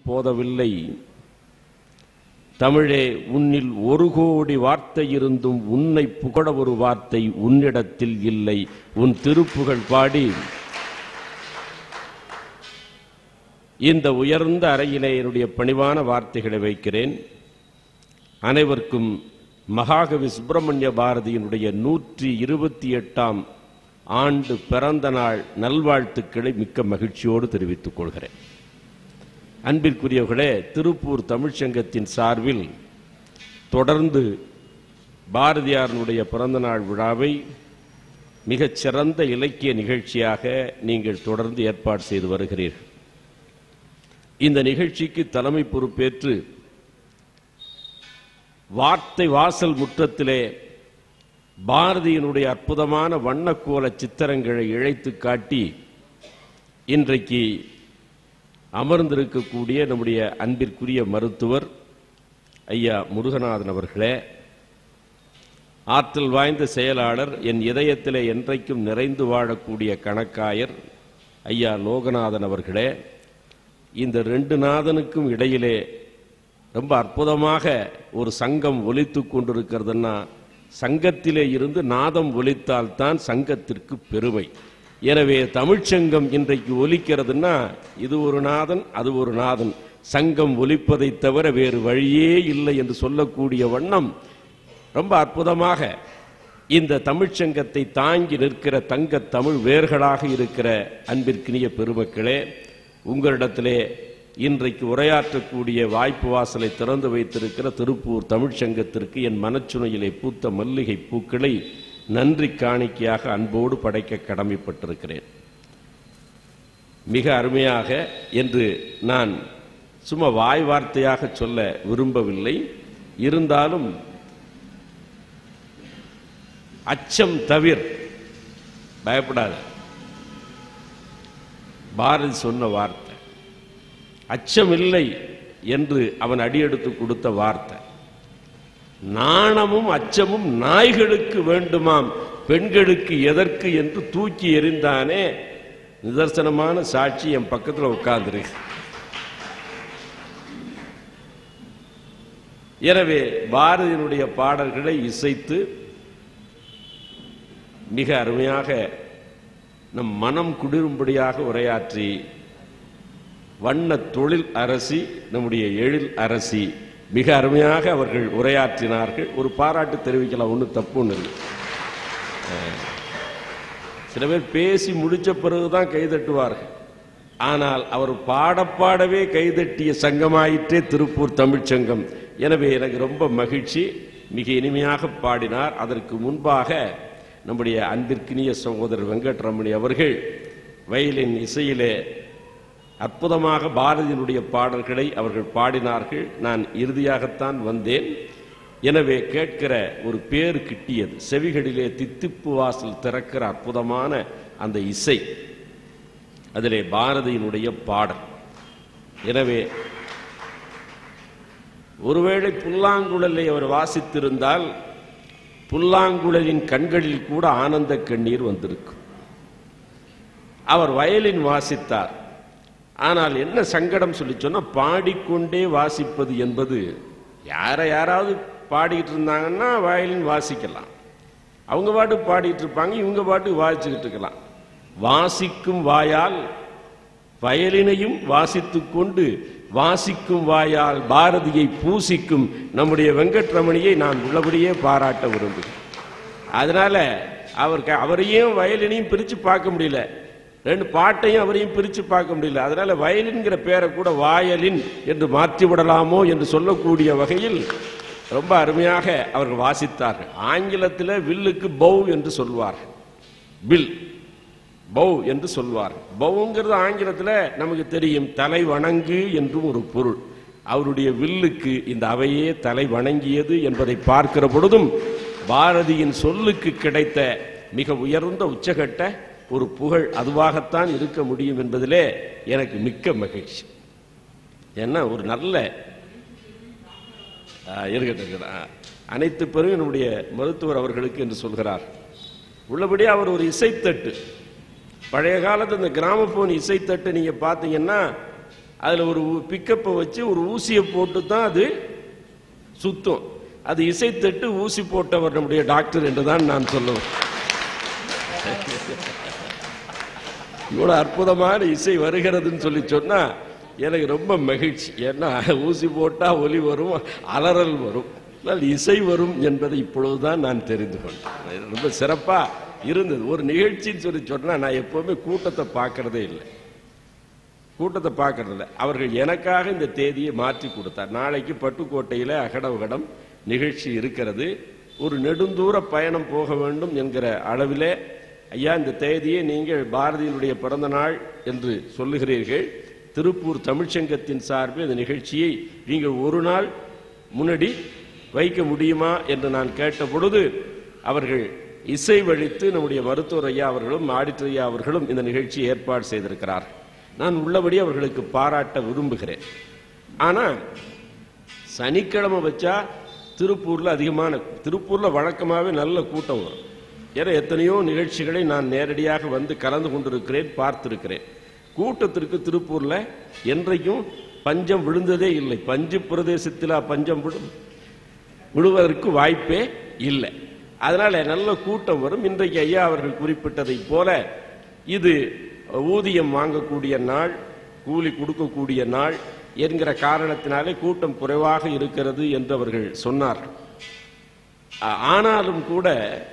போதவில்லை தமிழே உன்னில் ஒரு கோடி வார்த்தை இருந்தும் உன்னை புகழ ஒரு வார்த்தை உன்னிடத்தில் இல்லை உன் திருப்புகழ் பாடி இந்த உயர்ந்த அறையிலே என்னுடைய பணிவான வார்த்தைகளை வைக்கிறேன் அனைவருக்கும் மகாகவி சுப்பிரமணிய பாரதியினுடைய நூற்றி இருபத்தி எட்டாம் ஆண்டு பிறந்த நாள் நல்வாழ்த்துக்களை மிக்க மகிழ்ச்சியோடு தெரிவித்துக் கொள்கிறேன் அன்பிற்குரியவர்களே திருப்பூர் தமிழ்ச்சங்கத்தின் சார்பில் தொடர்ந்து பாரதியாரனுடைய பிறந்தநாள் விழாவை மிகச் சிறந்த இலக்கிய நிகழ்ச்சியாக நீங்கள் தொடர்ந்து ஏற்பாடு செய்து வருகிறீர்கள் இந்த நிகழ்ச்சிக்கு தலைமை பொறுப்பேற்று வார்த்தை வாசல் முற்றத்திலே பாரதியினுடைய அற்புதமான வண்ணக்கோல சித்திரங்களை இழைத்து காட்டி இன்றைக்கு அமர்ந்திருக்கக்கூடிய நம்முடைய அன்பிற்குரிய மருத்துவர் ஐயா முருகநாதன் அவர்களே ஆற்றல் வாய்ந்த செயலாளர் என் இதயத்திலே என்றைக்கும் நிறைந்து வாழக்கூடிய கணக்காயர் ஐயா லோகநாதன் அவர்களே இந்த ரெண்டு நாதனுக்கும் இடையிலே ரொம்ப அற்புதமாக ஒரு சங்கம் ஒலித்து கொண்டிருக்கிறதுன்னா சங்கத்திலே இருந்து நாதம் ஒலித்தால்தான் சங்கத்திற்கு பெருமை எனவே தமிழ்ச்சங்கம் இன்றைக்கு ஒலிக்கிறதுன்னா இது ஒரு நாதன் அது ஒரு நாதன் சங்கம் ஒலிப்பதை தவிர வேறு வழியே இல்லை என்று சொல்லக்கூடிய வண்ணம் ரொம்ப அற்புதமாக இந்த தமிழ்ச்சங்கத்தை தாங்கி நிற்கிற தங்க தமிழ் வேர்களாக இருக்கிற அன்பிற்கினிய பெருமக்களே உங்களிடத்திலே இன்றைக்கு உரையாற்றக்கூடிய வாய்ப்பு வாசலை திறந்து வைத்திருக்கிற திருப்பூர் தமிழ்ச்சங்கத்திற்கு என் மனச்சுனையிலே பூத்த மல்லிகை பூக்களை நன்றி காணிக்கையாக அன்போடு படைக்க கடமைப்பட்டிருக்கிறேன் மிக அருமையாக என்று நான் சும்மா வாய் வார்த்தையாக சொல்ல விரும்பவில்லை இருந்தாலும் அச்சம் தவிர் பயப்படாத பாரதி சொன்ன வார்த்தை அச்சமில்லை என்று அவன் அடியெடுத்து கொடுத்த வார்த்தை நாணமும் அச்சமும் நாய்களுக்கு வேண்டுமாம் பெண்களுக்கு எதற்கு என்று தூக்கி எறிந்தானே நிதர்சனமான சாட்சி என் பக்கத்தில் உட்கார்ந்துருக்கு எனவே பாரதியினுடைய பாடல்களை இசைத்து மிக அருமையாக நம் மனம் குளிரும்படியாக உரையாற்றி வண்ண தொழில் அரசி நம்முடைய எழில் அரசி மிக அருமையாக அவர்கள் உரையாற்றினார்கள் ஒரு பாராட்டு தெரிவிக்கலாம் ஒன்றும் தப்பு ஒன்று இல்லை அஹ், சில பேர் பேசி முடிச்ச பிறகுதான் கைதட்டுவார்கள் ஆனால் அவர் பாடப்பாடவே கைதட்டிய சங்கமாயிற்றே திருப்பூர் தமிழ்ச்சங்கம் எனவே எனக்கு ரொம்ப மகிழ்ச்சி மிக இனிமையாக பாடினார் அதற்கு முன்பாக நம்முடைய அன்பிற்கினிய சகோதரர் வெங்கட்ரமணி அவர்கள் வயலின் இசையிலே அற்புதமாக பாரதியினுடைய பாடல்களை அவர்கள் பாடினார்கள் நான் இறுதியாகத்தான் வந்தேன் எனவே கேட்கிற ஒரு பேர் கிட்டியது செவிகளிலே தித்திப்பு வாசல் திறக்கிற அற்புதமான அந்த இசை அதிலே பாரதியினுடைய பாடல் எனவே ஒருவேளை புல்லாங்குழலை அவர் வாசித்திருந்தால் புல்லாங்குழலின் கண்களில் கூட ஆனந்த கண்ணீர் வந்திருக்கும் அவர் வயலின் வாசித்தார் ஆனால் என்ன சங்கடம் சொல்லி சொன்னா பாடிக்கொண்டே வாசிப்பது என்பது யாரை யாராவது பாடிட்டு இருந்தாங்கன்னா வயலின் வாசிக்கலாம் அவங்க பாட்டு பாடிட்டு இருப்பாங்க இவங்க பாட்டு வாசிச்சுக்கிட்டு இருக்கலாம் வாசிக்கும் வாயால் வயலினையும் வாசித்துக் கொண்டு வாசிக்கும் வாயால் பாரதியை பூசிக்கும் நம்முடைய வெங்கட்ரமணியை நான் உள்ளபடியே பாராட்ட விரும்புகிறேன் அதனால அவர் க- அவரையும் வயலினையும் பிரித்து பார்க்க முடியல ரெண்டு பாட்டையும் அவரையும் பிரித்து பார்க்க முடியல அதனால வயலின்கிற பேரை கூட வாயலின் என்று மாற்றி விடலாமோ என்று சொல்லக்கூடிய வகையில் ரொம்ப அருமையாக அவர்கள் வாசித்தார்கள் ஆங்கிலத்தில் வில்லுக்கு பௌ என்று சொல்வார்கள் வில் பௌ என்று சொல்வார் பௌங்கிறது ஆங்கிலத்தில் நமக்கு தெரியும் தலை வணங்கு என்றும் ஒரு பொருள் அவருடைய வில்லுக்கு இந்த அவையே தலை வணங்கியது என்பதை பார்க்கிற பொழுதும் பாரதியின் சொல்லுக்கு கிடைத்த மிக உயர்ந்த உச்சகட்ட ஒரு புகழ் அதுவாகத்தான் இருக்க முடியும் என்பதிலே எனக்கு மிக்க மகிழ்ச்சி ஏன்னா ஒரு நல்ல ஆ, இருக்கட்டும் இருக்கட்டும். ஆ, அனைத்து பேரும் நம்முடைய மருத்துவர் அவர்களுக்கு என்று சொல்கிறார் உள்ளபடியே அவர் ஒரு இசைத்தட்டு பழைய காலத்து இந்த கிராமபோன் இசைத்தட்டு நீங்க பார்த்தீங்கன்னா அதுல ஒரு பிக்கப்பை வச்சு ஒரு ஊசியை போட்டு தான் அது சுத்தும் அது இசைத்தட்டு ஊசி போட்டவர் நம்முடைய டாக்டர் என்றுதான் நான் சொல்லுவேன் இவ்வளவு அற்புதமான இசை வருகிறதுன்னு சொல்லி சொன்னா எனக்கு ரொம்ப மகிழ்ச்சி ஏன்னா ஊசி போட்டா ஒலி வரும் அலறல் வரும் ஆனால் இசை வரும் என்பதை இப்பொழுதுதான் நான் தெரிந்து கொண்டேன் இது ரொம்ப சிறப்பா இருந்தது ஒரு நிகழ்ச்சின்னு சொல்லி சொன்னா நான் எப்பவுமே கூட்டத்தை பார்க்கறதே இல்லை கூட்டத்தை பார்க்கறது இல்லை அவர்கள் எனக்காக இந்த தேதியை மாற்றி கொடுத்தார் நாளைக்கு பட்டுக்கோட்டையில அகடவகடம் நிகழ்ச்சி இருக்கிறது ஒரு நெடுந்தூர பயணம் போக வேண்டும் என்கிற அளவிலே ஐயா இந்த தேதியை நீங்கள் பாரதியினுடைய பிறந்த நாள் என்று சொல்லுகிறீர்கள் திருப்பூர் தமிழ்ச்சங்கத்தின் சார்பில் இந்த நிகழ்ச்சியை நீங்கள் ஒரு நாள் முன்னாடி வைக்க முடியுமா என்று நான் கேட்ட பொழுது அவர்கள் இசை வழித்து நம்முடைய மருத்துவர் ஐயா அவர்களும் ஆடிட்டர் ஐயா அவர்களும் இந்த நிகழ்ச்சியை ஏற்பாடு செய்திருக்கிறார்கள் நான் உள்ளபடி அவர்களுக்கு பாராட்ட விரும்புகிறேன் ஆனா சனிக்கிழமை வச்சா திருப்பூர்ல அதிகமான திருப்பூர்ல வழக்கமாகவே நல்ல கூட்டம் வரும் ஏன்னா எத்தனையோ நிகழ்ச்சிகளை நான் நேரடியாக வந்து கலந்து கொண்டிருக்கிறேன் பார்த்திருக்கிறேன் கூட்டத்திற்கு திருப்பூர்ல என்றைக்கும் பஞ்சம் விழுந்ததே இல்லை பஞ்சு பிரதேசத்தில் பஞ்சம் விடும் விழுவதற்கு வாய்ப்பே இல்லை அதனால நல்ல கூட்டம் வரும் இன்றைக்கு ஐயா அவர்கள் குறிப்பிட்டதைப் போல இது ஊதியம் வாங்கக்கூடிய நாள் கூலி கொடுக்கக்கூடிய நாள் என்கிற காரணத்தினாலே கூட்டம் குறைவாக இருக்கிறது என்று அவர்கள் சொன்னார்கள் ஆ- ஆனாலும் கூட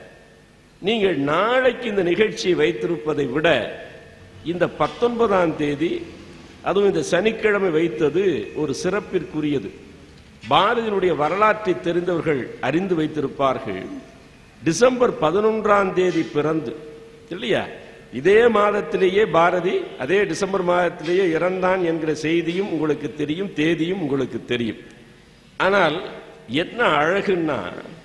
நீங்கள் நாளைக்கு இந்த நிகழ்ச்சியை வைத்திருப்பதை விட இந்த பத்தொன்பதாம் தேதி அதுவும் இந்த சனிக்கிழமை வைத்தது ஒரு சிறப்பிற்குரியது பாரதியினுடைய வரலாற்றை தெரிந்தவர்கள் அறிந்து வைத்திருப்பார்கள் டிசம்பர் பதினொன்றாம் தேதி பிறந்து இல்லையா இதே மாதத்திலேயே பாரதி அதே டிசம்பர் மாதத்திலேயே இறந்தான் என்கிற செய்தியும் உங்களுக்கு தெரியும் தேதியும் உங்களுக்கு தெரியும் ஆனால் என்ன அழகுன்னா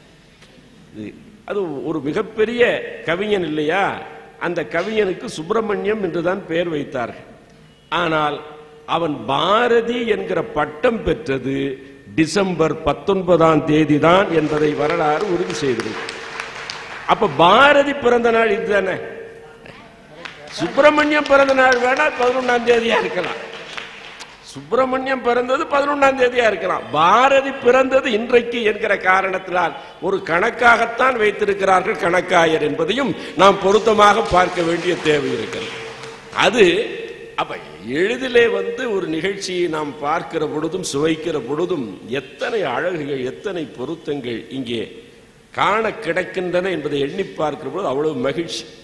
இது அது ஒரு மிகப்பெரிய கவிஞன் இல்லையா அந்த கவிஞனுக்கு சுப்பிரமணியம் என்றுதான் பெயர் வைத்தார்கள் ஆனால் அவன் பாரதி என்கிற பட்டம் பெற்றது டிசம்பர் பத்தொன்பதாம் தேதி தான் என்பதை வரலாறு உறுதி செய்திருக்கு அப்ப பாரதி பிறந்த நாள் இதுதானே சுப்பிரமணியம் பிறந்த நாள் வேணா பதினொன்றாம் தேதியா இருக்கலாம் சுப்பிரமணியம் பிறந்தது பதினொன்றாம் தேதியா இருக்கலாம் பாரதி பிறந்தது இன்றைக்கு என்கிற காரணத்தினால் ஒரு கணக்காகத்தான் வைத்திருக்கிறார்கள் கணக்காயர் என்பதையும் நாம் பொருத்தமாக பார்க்க வேண்டிய தேவை இருக்கிறது அது அப்ப எளிதிலே வந்து ஒரு நிகழ்ச்சியை நாம் பார்க்கிற பொழுதும் சுவைக்கிற பொழுதும் எத்தனை அழகுகள் எத்தனை பொருத்தங்கள் இங்கே காண கிடைக்கின்றன என்பதை எண்ணி பார்க்கிற பொழுது அவ்வளவு மகிழ்ச்சி